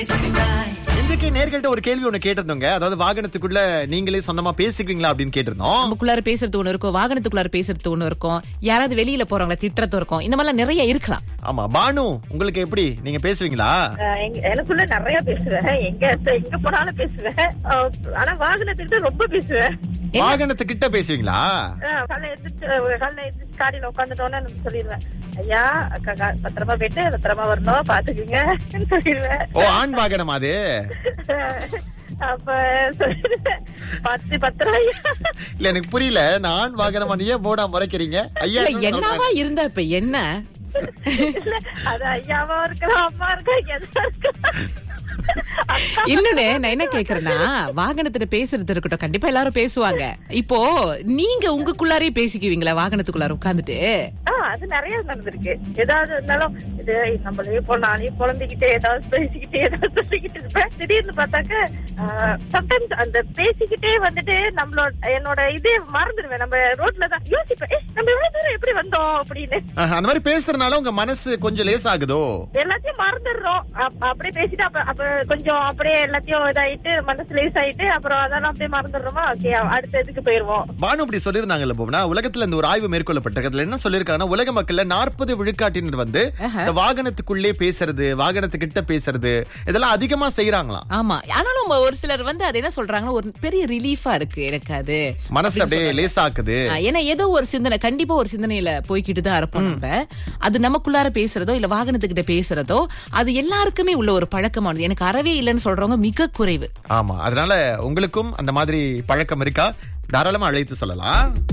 இன்றைக்கு நேர்கள்ட்ட ஒரு கேள்வி ஒண்ணு கேட்டிருந்தோங்க அதாவது வாகனத்துக்குள்ள நீங்களே சொந்தமா பேசிக்குவீங்களா அப்படின்னு கேட்டிருந்தோம் நமக்குள்ளார பேசுறது ஒண்ணு இருக்கும் வாகனத்துக்குள்ளார பேசுறது ஒண்ணு இருக்கும் யாராவது வெளியில போறவங்கள திட்டுறது இருக்கும் இந்த மாதிரிலாம் நிறைய இருக்கலாம் ஆமா பானு உங்களுக்கு எப்படி நீங்க பேசுவீங்களா ஆஹ் எங்க- எனக்குள்ள நிறைய பேசுவேன் எங்க எங்க போனாலும் பேசுவேன் ஆஹ் ஆனா வாகனத்துக்கிட்ட ரொம்ப பேசுவேன் வாகனத்துக்கிட்ட பேசுவீங்களா ஆஹ் காலைல எந்திரிச்சு காலைல எந்திரிச்சு காடியில உட்காந்துட்டோன்னு நான் சொல்லிடுவேன் ஐயா அக்கா கா- பத்திரமா போயிட்டு பத்திரமா வரணும் பாத்துக்குங்க சொல்லிடுவேன் ஓ ஆண் வாகனம் அது அப்ப சொல்லிடுவேன் பத்து பத்திரம் ஐயா இல்ல எனக்கு புரியல நான் ஆண் வாகனமா நீ ஏன் போடா முறைக்கிறீங்க ஐயா இல்ல என்னவா இருந்தா இப்ப என்ன இல்ல அது ஐயாவா இருக்கலாம் அம்மா இருக்கா எதா இருக்கலாம் இன்னொன்னு நான் என்ன கேக்குறேன்னா வாகனத்துல பேசுறது இருக்கட்டும் கண்டிப்பா எல்லாரும் பேசுவாங்க இப்போ நீங்க உங்களுக்குள்ளாரே பேசிக்குவீங்களா வாகனத்துக்குள்ளார உட்கார்ந்துட்டு ஆ, அது நிறைய நடந்திருக்கு ஏதாவது இருந்தாலும் இது நம்மளே போ நானே புலம்பிக்கிட்டே ஏதாவது பேசிக்கிட்டே ஏதாவது சொல்லிக்கிட்டு இருப்பேன் திடீர்னு பார்த்தாக்க சம்டைம்ஸ் அந்த பேசிக்கிட்டே வந்துட்டு நம்மளோட என்னோட இதே மறந்துடுவேன் நம்ம ரோட்ல தான் யோசிப்பேன் "ஏய், நம்ம எவ்வளவு தூரம் எப்படி வந்தோம் அப்படின்னு ஆஹ், அந்த மாதிரி பேசுறதுனால உங்க மனசு கொஞ்சம் லேசாகுதோ எல்லாத்தையும் மறந்துடுறோம் அப்- அப்படியே பேசிட்டு அப்ப அப்ப கொஞ்சம் அப்படியே எல்லாத்தையும் இதாயிட்டு மனசு லேஸ் ஆயிட்டு அப்புறம் அதெல்லாம் அப்படியே மறந்துடுறோமா ஓகே அடுத்த இதுக்கு போயிருவோம் பானு இப்படி சொல்லியிருந்தாங்கல்ல போனா உலகத்துல இந்த ஒரு ஆய்வு மேற்கொள்ளப்பட்டிருக்கு அதுல என்ன சொல்லிருக்காங்கன்னா உலக மக்கள்ல நாற்பது விழுக்காட்டினர் வந்து இந்த வாகனத்துக்குள்ளே பேசுறது வாகனத்துக்கிட்ட பேசுறது இதெல்லாம் அதிகமா செய்யறாங்களாம் ஆமா ஆனாலும் ஒரு சிலர் வந்து அது என்ன சொல்றாங்கன்னா ஒரு பெரிய ரிலீஃபா இருக்கு எனக்கு அது மனசு அப்படியே லேசாக்குது ஆ, ஏன்னா ஏதோ ஒரு சிந்தனை கண்டிப்பா ஒரு சிந்தனையில போய்கிட்டு தான் இருப்போம் நம்ம அது நமக்குள்ளார பேசுறதோ இல்ல வாகனத்துக்கிட்ட பேசுறதோ அது எல்லாருக்குமே உள்ள ஒரு பழக்கமானது எனக்கு அறவே இல்லைன்னு சொல்றவங்க மிக குறைவு ஆமா அதனால உங்களுக்கும் அந்த மாதிரி பழக்கம் இருக்கா தாராளமா அழைத்து சொல்லலாம்